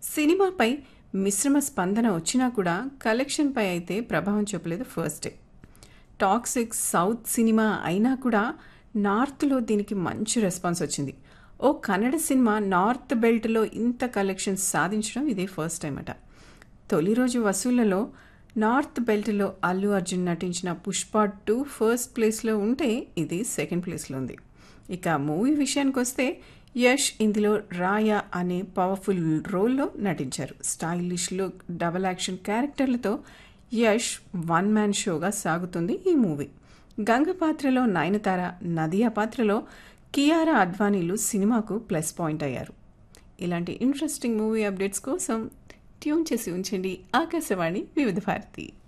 సినిమాపై మిశ్రమ స్పందన వచ్చినా కూడా కలెక్షన్పై అయితే ప్రభావం చూపలేదు first day Toxic south cinema అయినా కూడా నార్త్లో దీనికి మంచి రెస్పాన్స్ వచ్చింది ఓ కన్నడ సినిమా నార్త్ బెల్ట్లో ఇంత కలెక్షన్స్ సాధించడం ఇదే ఫస్ట్ టైం అట తొలి రోజు వసూళ్లలో నార్త్ బెల్ట్లో అల్లు అర్జున్ నటించిన పుష్ప టూ ఫస్ట్ ప్లేస్లో ఉంటే ఇది సెకండ్ ప్లేస్లో ఉంది ఇక మూవీ విషయానికి వస్తే యష్ ఇందులో రాయ అనే పవర్ఫుల్ రోల్లో నటించారు స్టైలిష్ లుక్ డబల్ యాక్షన్ క్యారెక్టర్లతో యష్ వన్ మ్యాన్ షోగా సాగుతుంది ఈ మూవీ గంగ పాత్రలో నయనతార నదియా పాత్రలో కియారా అద్వానీలు సినిమాకు ప్లస్ పాయింట్ అయ్యారు ఇలాంటి ఇంట్రెస్టింగ్ మూవీ అప్డేట్స్ కోసం ట్యూన్ చేసి ఉంచండి ఆకాశవాణి వివిధ భారతి